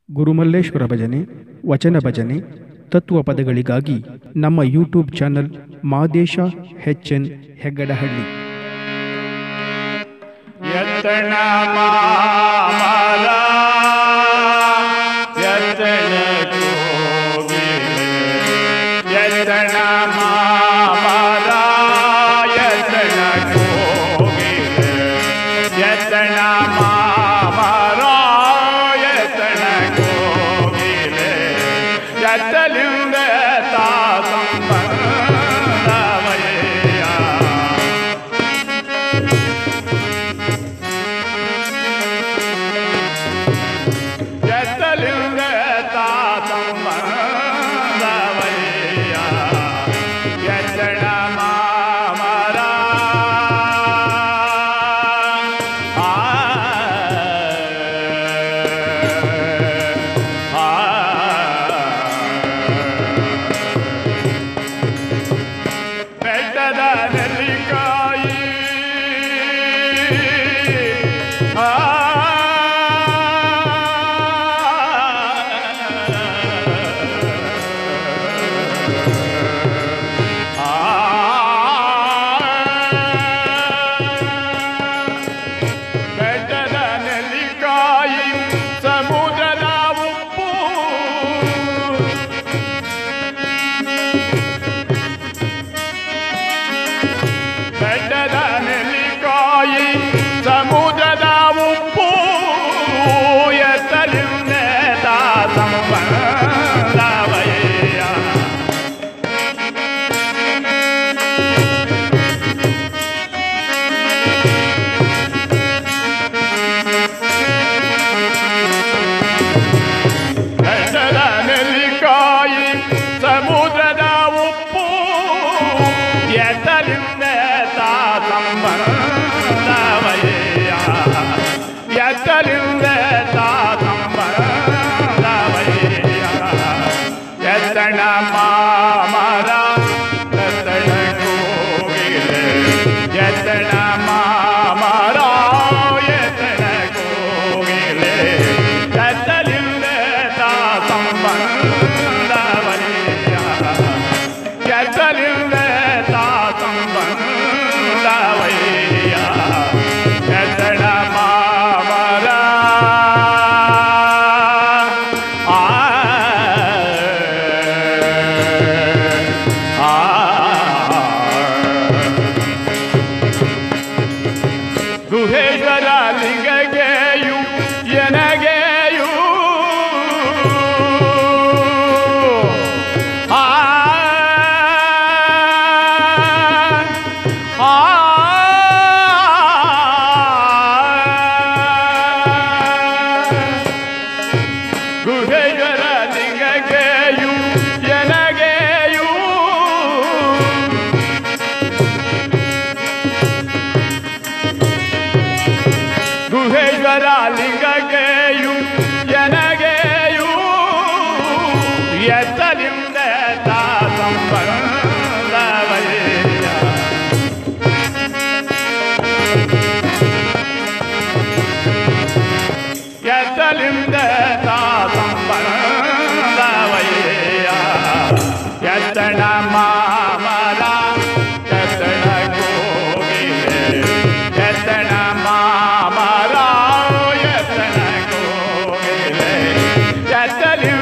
ಗುರುಮಲ್ಲೇಶ್ವರ ಭಜನೆ ವಚನ ಭಜನೆ ತತ್ವ ಪದಗಳಿಗಾಗಿ ನಮ್ಮ YouTube channel Madesha H N Heggadahalli ಯತನ ಮಾಮಲ ಯತನ ಕೋಗಿಲೆ ಯತನ ಮಾಮಲ ಯತನ ಕೋಗಿಲೆ ಯತನ ಮಾಮಲ ಯತನ ಕೋಗಿಲೆ ಯತಲಿಂದ ತಾಸಂಬಂಧವಯ್ಯ ಎತ್ತಲಿಂದ ತಾತಂಬಂದವಯ್ಯ ಎಚ್ಚಣ ಮಾಮರ ಆ ಆ ಬೆಟ್ಟದ ನೆಲ್ಲಿಕಾಯಿ ಆ ಬೆಟ್ಟದ ನೆಲ್ಲಿಕಾಯಿ ಸಮುದ್ರದ ಉಪ್ಪು ಬೆಟ್ಟದ ನೆಲ್ಲಿಕಾಯಿ ಸಮುದ್ರದ ಉಪ್ಪು ಎತ್ತಲಿಂದ ಸಂಬಂಧವಯ್ಯ ಬೆಟ್ಟದ ನೆಲ್ಲಿಕಾಯಿ ಸಮುದ್ರದ ಉಪ್ಪು ಎತ್ತಲಿಂದ ಸಂಬಂಧವಯ್ಯ ಎತ್ತಲಿಂದ ಸಂಬಂಧವಯ್ಯ ಎತ್ತಣ ಮಾಮರ ಎತ್ತಣ ಕೋಗಿಲೆ ಎತ್ತಣ ಮಾಮರ ಎತ್ತಣ ಕೋಗಿಲೆ ಎತ್ತಲಿಂದ ಸಂಬಂಧವಯ್ಯ ಎತ್ತಲಿಂದ ಸಂಬಂಧವಯ್ಯ ಎತ್ತಣ ಮಾಮರ ಆ ಗುಹೇಶ್ವರ ಲಿಂಗಗೆಯು ಎನಗೆಯು ಆ ಆ ಗುಹೇಶ್ವರ ಲಿಂಗಗೆಯು ಎನಗೆಯು ಗುಹೇಶ್ವರ ಲಿಂಗಗೆಯು ಎನಗೆಯು ಎತ್ತಲಿಂದ ಸಂಬಂಧವಯ್ಯ ಎತ್ತಲಿಂದ ಸಂಬಂಧವಯ್ಯ ಎತ್ತಣ ಮಾಮಲ ಎತ್ತಣ ಕೋಗಿಲೆ ಎತ್ತಣ ಮಾಮಲ ಎತ್ತಣ ಕೋಗಿಲೆ ಎತ್ತಲಿಂದ